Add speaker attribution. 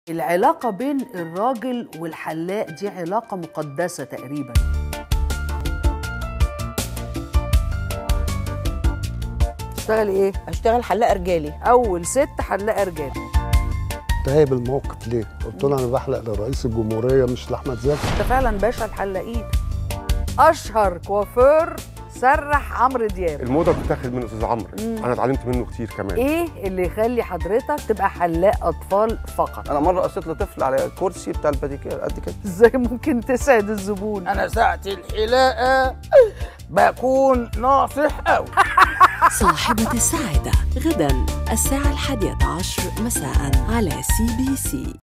Speaker 1: العلاقة بين الراجل والحلاق دي علاقة مقدسة تقريبا تشتغل ايه؟
Speaker 2: اشتغل حلاقه رجالي
Speaker 1: أول ست حلاقة رجال
Speaker 3: تهيب الموقف ليه؟ قلت له انا بحلق لرئيس الجمهوريه مش لاحمد زكي
Speaker 1: انت فعلا باشا الحلاقين أشهر كوافير سرح عمرو دياب
Speaker 4: الموضه بتتاخد من استاذ عمرو انا اتعلمت منه كتير كمان
Speaker 1: ايه اللي يخلي حضرتك تبقى حلاق أطفال فقط؟
Speaker 5: انا مره قصيت لطفل على الكرسي بتاع الباديكير قد كده
Speaker 1: ازاي ممكن تسعد الزبون؟
Speaker 2: انا ساعه الحلاقه بكون ناصح قوي
Speaker 6: صاحبة السعادة غدا الساعة الحادية عشر مساء على سي بي سي